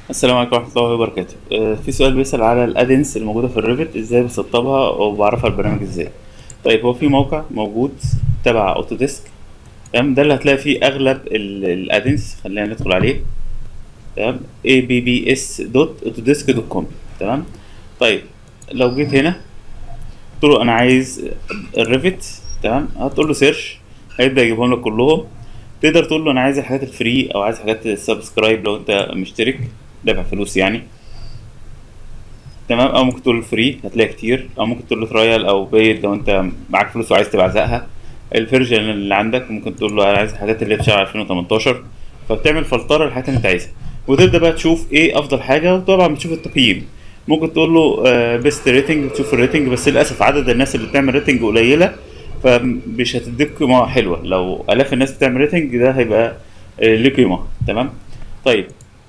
السلام عليكم ورحمة الله وبركاته آه، في سؤال بيسأل على الادنس الموجودة في الريفت ازاي بسطبها وبعرفها البرنامج ازاي طيب هو في موقع موجود تبع اوتوديسك تمام ده اللي هتلاقي فيه اغلب الادنس خلينا ندخل عليه تمام abbs.autodesk.com تمام طيب لو جيت هنا قلت له انا عايز الريفت تمام هتقول له سيرش هيبدأ يجيبهم لك كلهم تقدر تقول له انا عايز الحاجات الفري او عايز حاجات السبسكرايب لو انت مشترك دافع فلوس يعني تمام او ممكن تقول له فري هتلاقي كتير او ممكن تقول له ترايل او بيد لو انت معاك فلوس وعايز تبعزقها الفيرجن اللي عندك ممكن تقول له انا عايز الحاجات اللي بتشتغل 2018 فبتعمل فلتره للحاجات اللي انت عايزها وتبدا بقى تشوف ايه افضل حاجه وطبعا بتشوف التقييم ممكن تقول له بيست ريتنج تشوف الريتنج بس للاسف عدد الناس اللي بتعمل ريتنج قليله فمش هتديك قيمه حلوه لو الاف الناس بتعمل ريتنج ده هيبقى آه، ليه قيمه تمام طيب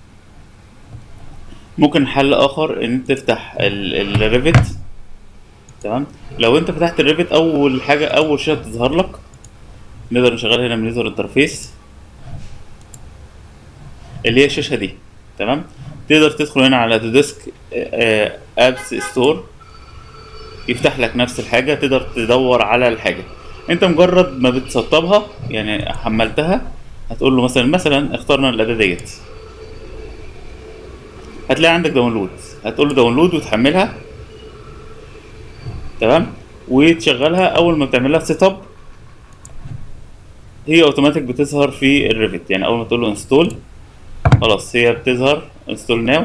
ممكن حل اخر ان انت تفتح الريفت تمام لو انت فتحت الريفت اول حاجه اول شاشه بتظهر لك نقدر نشغل هنا من يوزر انترفيس اللي هي الشاشه دي تمام تقدر تدخل هنا على ديسك ابس ستور يفتح لك نفس الحاجه تقدر تدور على الحاجه انت مجرد ما بتسطبها يعني حملتها هتقول له مثلا مثلا اخترنا الاداه ديت هتلاقي عندك داونلود هتقول له داونلود وتحملها تمام وتشغلها اول ما بتعملها سيت اب هي اوتوماتيك بتظهر في الريفت يعني اول ما تقول له انستول خلاص هي بتظهر انستول ناو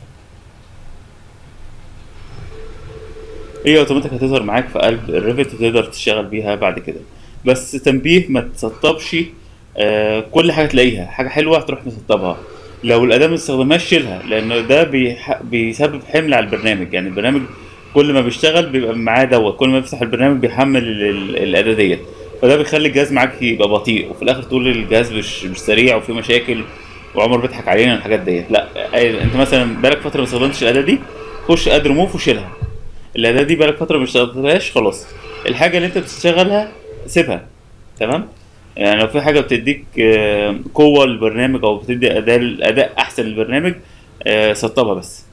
هي اوتوماتيك هتظهر معاك في قلب الريفت وتقدر تشتغل بيها بعد كده بس تنبيه ما تسطبش آه كل حاجه تلاقيها حاجه حلوه هتروح مسطبها لو الاداه ما تستخدمهاش شيلها لان ده بيح... بيسبب حمل على البرنامج يعني البرنامج كل ما بيشتغل بيبقى معاه دوت كل ما يفتح البرنامج بيحمل ال- ال- الاداه ديت فده بيخلي الجهاز معاك يبقى بطيء وفي الاخر تقول الجهاز مش مش سريع وفيه مشاكل وعمر بيضحك علينا الحاجات ديت لا أي- انت مثلا بقالك فتره ما استخدمتش الاداه دي خش اد ريموف وشيلها الاداه دي بقالك فتره ما اشتغلتهاش خلاص الحاجه اللي انت بتشتغلها سيبها تمام يعني لو في حاجه بتديك آه، قوه للبرنامج او بتدي اداء اداء احسن للبرنامج آه، سطبها بس